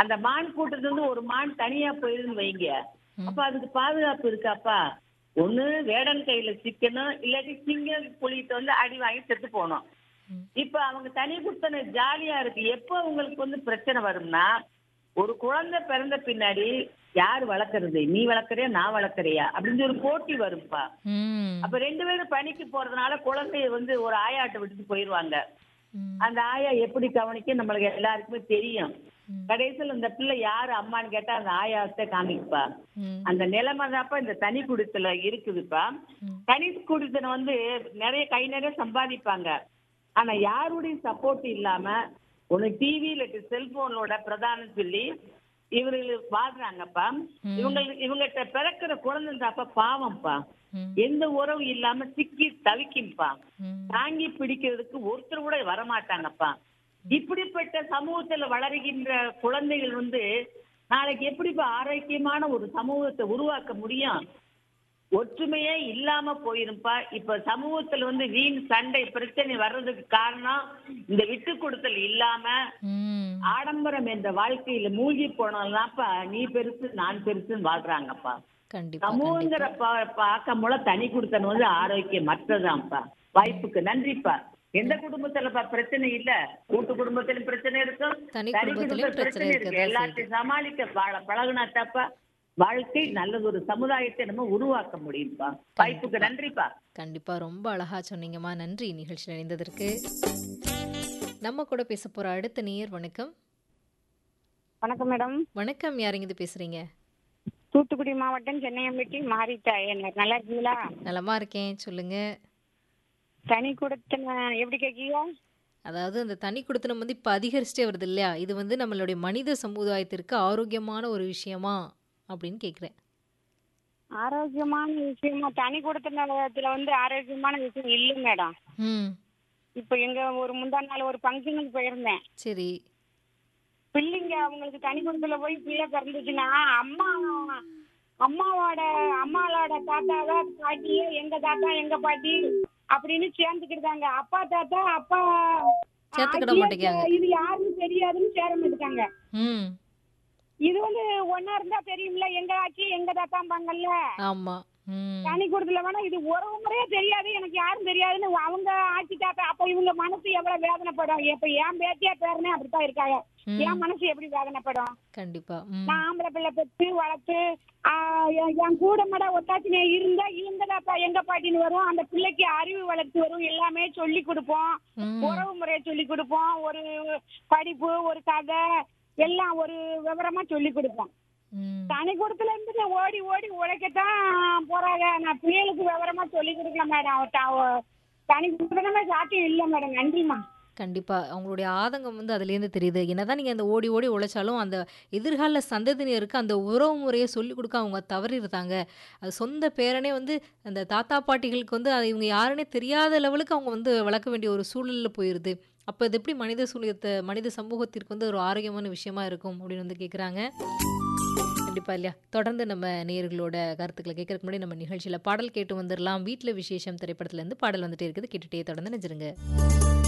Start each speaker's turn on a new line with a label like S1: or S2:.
S1: அந்த மான் கூட்டத்துல இருந்து ஒரு மான் தனியா போயிருன்னு வைங்க அப்ப அதுக்கு பாதுகாப்பு இருக்காப்பா ஒண்ணு வேடன் கையில சிக்கணும் இல்லாட்டி சிங்கம் புலிகிட்ட வந்து அடி வாங்கி செத்து போகணும்
S2: ம்.
S1: இப்ப அவங்க தனி குத்தன ஜாலியா இருக்கு எப்ப உங்களுக்கு வந்து பிரச்சனை வரும்னா ஒரு குழந்தை பிறந்த பின்னாடி யார் வளர்க்கறது நீ வளர்க்கறியா நான் வளர்க்கறியா அப்படின்னு ஒரு போட்டி வரும்ப்பா
S2: ம்
S1: அப்ப ரெண்டு பேரும் பணிக்கு போறதுனால குழந்தைய வந்து ஒரு ஆயாட்ட விட்டுட்டு போயிருவாங்க
S2: ம்
S1: அந்த ஆயா எப்படி கவனிக்க நம்மளுக்கு எல்லாருக்குமே தெரியும்
S2: ம்.
S1: கடைசியில் இந்த பிள்ளை யாரு அம்மான்னு கேட்டா அந்த ஆயாத்தை காமிக்குப்பா
S2: ம்
S1: அந்த நிலைமை தான்ப்பா இந்த தனி குடித்தல இருக்குதுப்பா
S2: ம்.
S1: தனி குடித்தனை வந்து நிறைய கை நிறைய சம்பாதிப்பாங்க ஆனா யாருடைய சப்போர்ட் இல்லாம ஒண்ணு டிவி இல்லாட்டி செல்போனோட பிரதானம் சொல்லி இவர்கள் வாழ்றாங்கப்பா இவங்களுக்கு இவங்கிட்ட பிறக்கிற குழந்தை தாப்பா பாவம்ப்பா
S2: ம்
S1: எந்த உறவு இல்லாம சிக்கி தவிக்கும்பா
S2: ம்
S1: தாங்கி பிடிக்கிறதுக்கு ஒருத்தர் கூட வரமாட்டாங்கப்பா இப்படிப்பட்ட சமூகத்துல வளருகின்ற குழந்தைகள் வந்து நாளைக்கு எப்படிப்பா ஆரோக்கியமான ஒரு சமூகத்தை உருவாக்க முடியும் ஒற்றுமையே இல்லாம போயிருப்பா இப்ப சமூகத்துல வந்து வீண் சண்டை பிரச்சனை வர்றதுக்கு காரணம் இந்த விட்டு கொடுத்தல் இல்லாம
S2: ம்
S1: ஆடம்பரம் என்ற வாழ்க்கையில மூழ்கி போனதுனாப்பா நீ பெருசு நான் பெருசுன்னு வாழ்றாங்கப்பா
S2: கண்டிப்பா
S1: சமூகங்கிற பா- பார்க்கமுல தனி குடுத்தன் வந்து ஆரோக்கியம் மற்றதான்ப்பா வாய்ப்புக்கு நன்றிப்பா எந்த குடும்பத்துலப்பா பிரச்சனை இல்ல கூட்டு குடும்பத்திலும் பிரச்சனை இருக்கும்
S2: தனி
S1: தனி
S2: குடும்பத்திலும்
S1: குடும்பத்துல
S2: பிரச்சனை
S1: பிரச்சனை இருக்கு
S2: இருக்கதான்
S1: எல்லாத்தையும் சமாளிக்க வாழ பழகுனா தப்பா வாழ்க்கை நல்லது ஒரு சமுதாயத்தை நம்ம உருவாக்க முடியும்ப்பா வாய்ப்புக்கு நன்றிப்பா
S2: கண்டிப்பா ரொம்ப அழகா சொன்னீங்கம்மா நன்றி நிகழ்ச்சியில் இணைந்ததற்கு நம்ம கூட பேச போற அடுத்த நேயர் வணக்கம்
S3: வணக்கம் மேடம்
S2: வணக்கம் யாருங்க இது பேசுறீங்க
S3: தூத்துக்குடி மாவட்டம் சென்னையம்பட்டி மாறிட்டா என்ன நல்லா இருக்கீங்களா
S2: நலமா இருக்கேன் சொல்லுங்க
S3: தனி கொடுத்தன எப்படி கேக்கீங்க
S2: அதாவது அந்த தனி குடுத்தனம் வந்து இப்போ அதிகரிச்சுட்டே வருது இல்லையா இது வந்து நம்மளுடைய மனித சமுதாயத்திற்கு ஆரோக்கியமான ஒரு விஷயமா அப்படின்னு கேட்குறேன்
S3: ஆரோக்கியமான விஷயமா தனி கொடுத்தனத்துல வந்து ஆரோக்கியமான விஷயம் இல்லை மேடம்
S2: ம்
S3: இப்போ எங்க ஒரு முந்தா நாள் ஒரு ஃபங்க்ஷனுக்கு போயிருந்தேன்
S2: சரி
S3: பிள்ளைங்க அவங்களுக்கு தனி குடும்பத்துல போய் பிள்ளை பிறந்துச்சுன்னா அம்மா அம்மாவோட அம்மாவோட தாத்தாவ பாட்டி எங்க தாத்தா எங்க பாட்டி அப்படின்னு சேர்ந்துக்கிட்டாங்க அப்பா தாத்தா அப்பா
S2: சேர்த்துக்கிட
S3: ஆச்சியே
S2: மாட்டேங்கிறாங்க.
S3: இது யாருன்னு தெரியாதுன்னு சேர மாட்டேங்காங்க
S2: ம்
S3: இது வந்து ஒன்னா இருந்தா தெரியும்ல எங்க ஆச்சி எங்க தாத்தாம்பாங்கல்ல
S2: ஆமா ம்
S3: தனி கொடுத்துல வேணா இது உறவு முறையே தெரியாது எனக்கு யாரும் தெரியாதுன்னு அவங்க ஆச்சி தாத்தா அப்ப இவங்க மனசு எவ்வளவு வேதனைப்படும் இப்ப என் பேத்தியா பேரனே அப்படித்தான் இருக்காங்க
S2: ம்.
S3: என் மனசு எப்படி வேதனைப்படும்
S2: கண்டிப்பா ம்
S3: நான் ஆம்பளை பிள்ளை பெற்று வளர்த்து ஆஹ் என் என் கூட மட ஒத்தாச்சினே இருந்தா இவங்க தாத்தா எங்க பாட்டின்னு வரும் அந்த பிள்ளைக்கு அறிவு வளர்த்து வரும் எல்லாமே சொல்லி கொடுப்போம்
S2: ம்
S3: உறவு முறையை சொல்லி கொடுப்போம் ஒரு படிப்பு ஒரு கதை எல்லாம் ஒரு விவரமா சொல்லி கொடுப்போம்
S2: ம்
S3: தனி கொடுத்துல இருந்து நான் ஓடி ஓடி உழைக்கத்தான் போறாங்க நான் பிள்ளைகளுக்கு விவரமா சொல்லி கொடுக்கல மேடம் த- தனி கொடுத்தனமே சாத்தியம் இல்லை மேடம் நன்றிம்மா
S2: கண்டிப்பா அவங்களுடைய ஆதங்கம் வந்து அதுலேருந்து தெரியுது என்னதான் நீங்க அந்த ஓடி ஓடி உழைச்சாலும் அந்த எதிர்கால சந்ததியினருக்கு அந்த உறவு முறையை சொல்லிக் கொடுக்க அவங்க தவறிடுறாங்க அது சொந்த பேரனே வந்து அந்த தாத்தா பாட்டிகளுக்கு வந்து அது இவங்க யாருன்னே தெரியாத லெவலுக்கு அவங்க வந்து வளர்க்க வேண்டிய ஒரு சூழலில் போயிடுது அப்போ இது எப்படி மனித சூழியத்தை மனித சமூகத்திற்கு வந்து ஒரு ஆரோக்கியமான விஷயமா இருக்கும் அப்படின்னு வந்து கேட்குறாங்க கண்டிப்பா இல்லையா தொடர்ந்து நம்ம நேயர்களோட கருத்துக்களை கேட்கறதுக்கு முன்னாடி நம்ம நிகழ்ச்சியில் பாடல் கேட்டு வந்துடலாம் வீட்டில் விசேஷம் திரைப்படத்துல இருந்து பாடல் வந்துட்டே இருக்குது கேட்டுட்டே தொடர்ந்து நினைச்சிருங்க